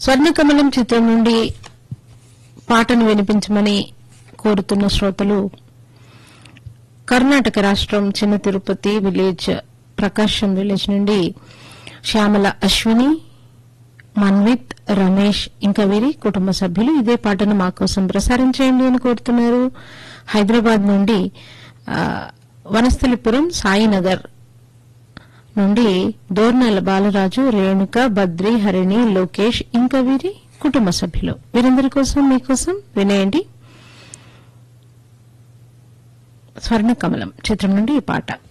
స్వర్ణకమలం చిత్రం నుండి పాటను వినిపించమని కోరుతున్న శ్రోతలు కర్ణాటక రాష్ట్రం చిన్న తిరుపతి విలేజ్ ప్రకాశం విలేజ్ నుండి శ్యామల అశ్విని మన్విత్ రమేష్ ఇంకా వీరి కుటుంబ సభ్యులు ఇదే పాటను మా కోసం ప్రసారం చేయండి అని కోరుతున్నారు హైదరాబాద్ నుండి ఆ, వనస్థలిపురం సాయినగర్ నుండి దోర్నాల బాలరాజు రేణుక బద్రి హరిణి లోకేష్ ఇంకా వీరి కుటుంబ సభ్యులు వీరందరి కోసం మీకోసం వినేయండి స్వర్ణకమలం చిత్రం నుండి ఈ పాట